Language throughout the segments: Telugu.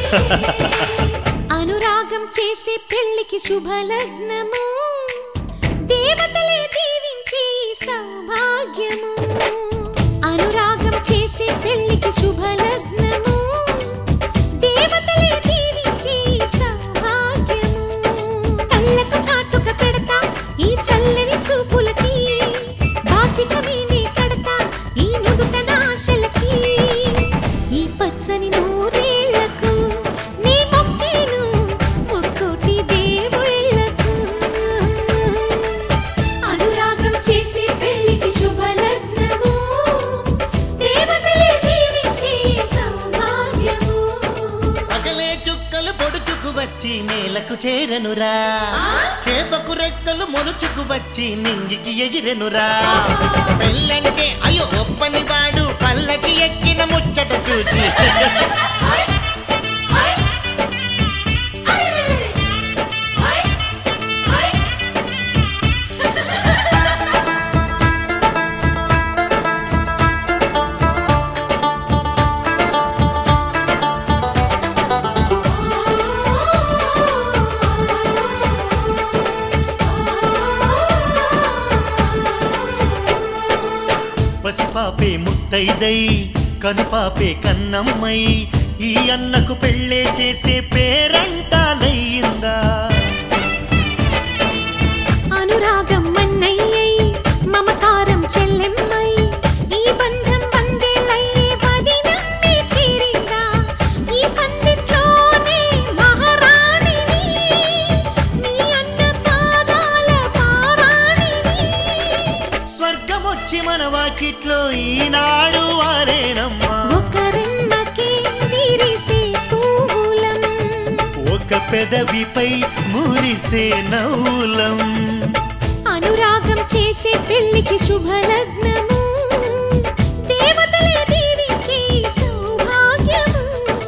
అనురాగం చేసే పెళ్లికి శుభలగ్నము దేవతలే దీవించే ఈ సౌభాగ్యము అనురాగం చేసే పెళ్లికి శుభలగ్నము దేవతలే దీవించే ఈ సౌభాగ్యము కళ్ళకు కాటుక పెడతా ఈ చల్లని చూపులకి బాసిక వీణే కడతా ఈ నుదుటన ఆశలకి ఈ పచ్చని నూరేళ్లకు నీ మొక్కేను ముక్కోటి దేవుళ్ళకు అనురాగం చేసే పెళ్లికి శుభలగ్నము దేవతలే దీవించే సౌభాగ్యము పగలే చుక్కలు పొడుచుకు వచ్చి నేలకు చేరనురా చేపకు రెక్కలు మొలుచుకు వచ్చి నింగికి ఎగిరెనురా పెళ్ళంటే అయ్యో ఒప్పని వాడు పల్లకి ఎక్కిన ముచ్చట చూసి పసిపాపే ముత్తైదై కనుపాపే కన్నమ్మై ఈ అన్నకు పెళ్ళే చేసే పేరంటాలయ్యిందా అనురాగం మన్నయ్యై మమకారం చెల్లెమ్మై ఈ బంధం వందేలయ్యే పదినమ్మి చేరిందా ఈ పందిట్లోనే మహారాణిని నీ అన్న పాదాల పారాణిని స్వర్గమొచ్చి మన వాకిట్లో ఈనాడు వారేనమ్మా ఒకరెమ్మకే విరిసే పూలం ఒక పెదవిపై మురిసే నవ్వులం అనురాగం చేసే పెళ్లికి శుభలగ్నము దేవతలే దీవించే సౌభాగ్యము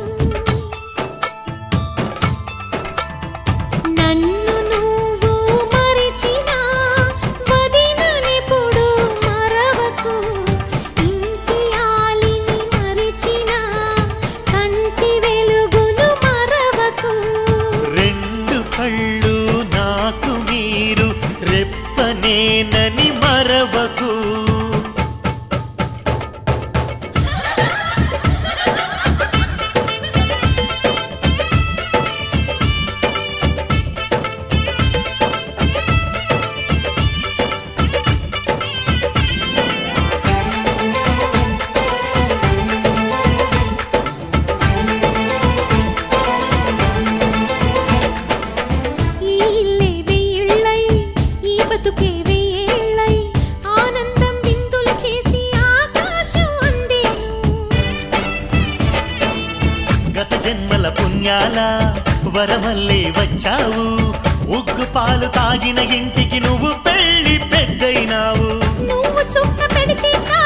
నన్ను నువ్వు మరిచినా వదిననెప్పుడు మరవకు ఇంటి ఆలిని మరిచినా కంటి వెలుగును మరవకు రెండు కళ్ళు నాకు మీరు రెప్పనేనని మరవకు ఈ ఇల్లే వెయ్యిళ్ళై ఈ బతుకే వెయ్యేళ్ళై ఆనందం విందులు చేసి ఆకాశం అందేను గత జన్మల పుణ్యాల వరమల్లే వచ్చావు ఉగ్గు పాలు తాగిన ఇంటికి నువ్వు పెళ్లి పెద్దయినావు నువ్వు చుక్క పెడితే చాలు